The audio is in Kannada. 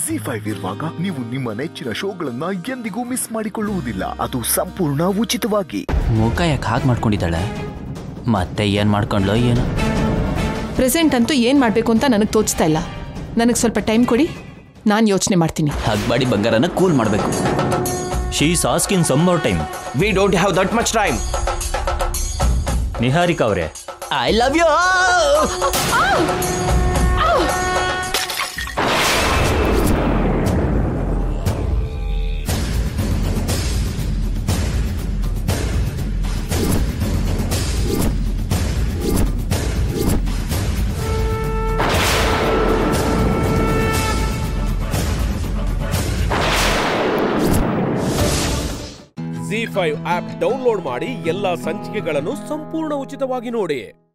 ಜಿ ಫೈವ್ ಇರುವಾಗ ನೀವು ನಿಮ್ಮ ನೆಚ್ಚಿನ ಶೋಗಳನ್ನ ಎಂದಿಗೂ ಮಿಸ್ ಮಾಡಿಕೊಳ್ಳುವುದಿಲ್ಲ ಅದು ಸಂಪೂರ್ಣ ಉಚಿತವಾಗಿ ಮುಖ ಯಾಕೆ ಹಾಗೆ ಮಾಡ್ಕೊಂಡಿದ್ದಾಳೆ ಮತ್ತೆ ಏನು ಮಾಡ್ಕೊಂಡ್ಲೋ ಏನೋ ಪ್ರೆಸೆಂಟ್ ಅಂತೂ ಏನು ಮಾಡಬೇಕು ಅಂತ ನನಗೆ ತೋಚ್ತಾ ಇಲ್ಲ ನನಗೆ ಸ್ವಲ್ಪ ಟೈಮ್ ಕೊಡಿ ನಾನು ಯೋಚನೆ ಮಾಡ್ತೀನಿ ಹಗ್ಬಾಡಿ ಬಂಗಾರನ ಕೂಲ್ ಮಾಡಬೇಕು she is asking some more time we don't have that much time Niharika ಅವರೇ I love you Zee five app download ಮಾಡಿ ಎಲ್ಲಾ ಸಂಚಿಕೆಗಳನ್ನು ಸಂಪೂರ್ಣ ಉಚಿತವಾಗಿ ನೋಡಿ